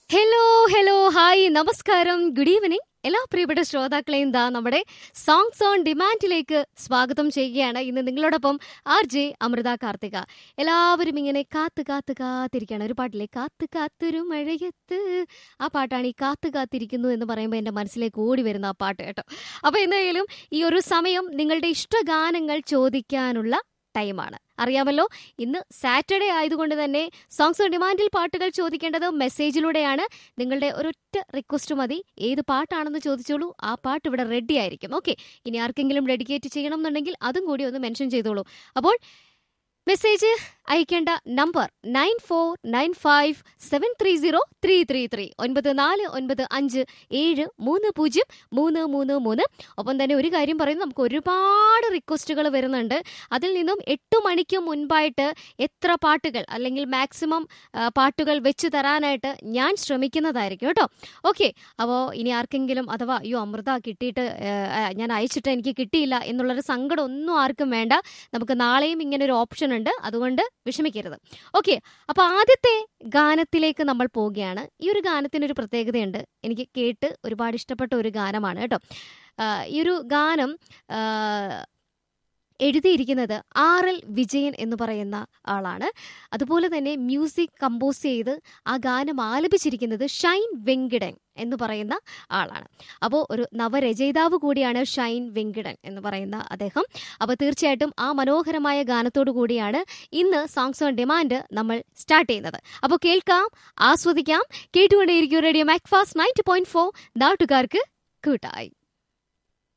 hello hello hi നമസ്കാരം good evening എല്ലാ പ്രിയപ്പെട്ട ശ്രോതാക്കളെയും ദാ നമ്മുടെ സോങ്സ് ഓൺ ഡിമാൻഡിലേക്ക് സ്വാഗതം ചെയ്യുകയാണ് ഇന്ന് നിങ്ങളോടൊപ്പം ആർ ജെ അമൃത കാർത്തിക എല്ലാവരും ഇങ്ങനെ കാത്ത് കാത്ത് കാത്തിരിക്കുകയാണ് ഒരു പാട്ടിലെ കാത്ത് കാത്തൊരു മഴയത്ത് ആ പാട്ടാണ് ഈ കാത്ത് കാത്തിരിക്കുന്നു എന്ന് പറയുമ്പോൾ എൻ്റെ മനസ്സിലേക്ക് ഓടി വരുന്ന ആ പാട്ട് കേട്ടോ അപ്പോൾ എന്തായാലും ഈ ഒരു സമയം നിങ്ങളുടെ ഇഷ്ടഗാനങ്ങൾ ചോദിക്കാനുള്ള ടൈമാണ് അറിയാമല്ലോ ഇന്ന് സാറ്റർഡേ ആയതുകൊണ്ട് തന്നെ സോങ്സ് ഓൺ ഡിമാൻഡിൽ പാട്ടുകൾ ചോദിക്കേണ്ടത് മെസ്സേജിലൂടെയാണ് നിങ്ങളുടെ ഒരൊറ്റ റിക്വസ്റ്റ് മതി ഏത് പാട്ടാണെന്ന് ചോദിച്ചോളൂ ആ പാട്ട് ഇവിടെ റെഡി ആയിരിക്കും ഓക്കെ ഇനി ആർക്കെങ്കിലും ഡെഡിക്കേറ്റ് ചെയ്യണം എന്നുണ്ടെങ്കിൽ അതും കൂടി ഒന്ന് മെൻഷൻ ചെയ്തോളൂ അപ്പോൾ മെസ്സേജ് അയക്കേണ്ട number nine four nine five seven three zero three three three ഒൻപത് നാല് ഒൻപത് അഞ്ച് ഏഴ് മൂന്ന് പൂജ്യം മൂന്ന് മൂന്ന് മൂന്ന് ഒപ്പം തന്നെ ഒരു കാര്യം പറയുന്നത് നമുക്ക് ഒരുപാട് റിക്വസ്റ്റുകൾ വരുന്നുണ്ട് അതിൽ നിന്നും എട്ട് മണിക്ക് മുൻപായിട്ട് എത്ര പാട്ടുകൾ അല്ലെങ്കിൽ മാക്സിമം പാട്ടുകൾ വെച്ച് തരാനായിട്ട് ഞാൻ ശ്രമിക്കുന്നതായിരിക്കും കേട്ടോ ഓക്കെ അപ്പോൾ ഇനി ആർക്കെങ്കിലും അഥവാ അയ്യോ അമൃത കിട്ടിയിട്ട് ആ, ഞാൻ അയച്ചിട്ട് എനിക്ക് കിട്ടിയില്ല എന്നുള്ളൊരു സങ്കടം ഒന്നും ആർക്കും വേണ്ട നമുക്ക് നാളെയും ഇങ്ങനെ ഒരു ഓപ്ഷൻ ഉണ്ട് അതുകൊണ്ട് വിഷമിക്കരുത് ഓക്കെ അപ്പൊ ആദ്യത്തെ ഗാനത്തിലേക്ക് നമ്മൾ പോവുകയാണ് ഈ ഒരു ഗാനത്തിന് ഒരു പ്രത്യേകതയുണ്ട് എനിക്ക് കേട്ട് ഒരുപാട് ഇഷ്ടപ്പെട്ട ഒരു ഗാനമാണ് കേട്ടോ ആ, ഈ ഒരു ഗാനം ആ, എഴുതിയിരിക്കുന്നത് ആർ എൽ വിജയൻ എന്ന് പറയുന്ന ആളാണ് അതുപോലെ തന്നെ മ്യൂസിക് കമ്പോസ് ചെയ്ത് ആ ഗാനം ആലപിച്ചിരിക്കുന്നത് ഷൈൻ വെങ്കിടൻ എന്ന് പറയുന്ന ആളാണ് അപ്പോൾ ഒരു നവരചയിതാവ് കൂടിയാണ് ഷൈൻ വെങ്കിടൻ എന്ന് പറയുന്ന അദ്ദേഹം അപ്പോൾ തീർച്ചയായിട്ടും ആ മനോഹരമായ ഗാനത്തോടു കൂടിയാണ് ഇന്ന് സോങ്സ് ഓൺ ഡിമാൻഡ് നമ്മൾ സ്റ്റാർട്ട് ചെയ്യുന്നത് അപ്പോൾ കേൾക്കാം ആസ്വദിക്കാം കേട്ടുകൊണ്ടേയിരിക്കും radio Macfast ninety point four നാട്ടുകാർക്ക് കൂട്ടായി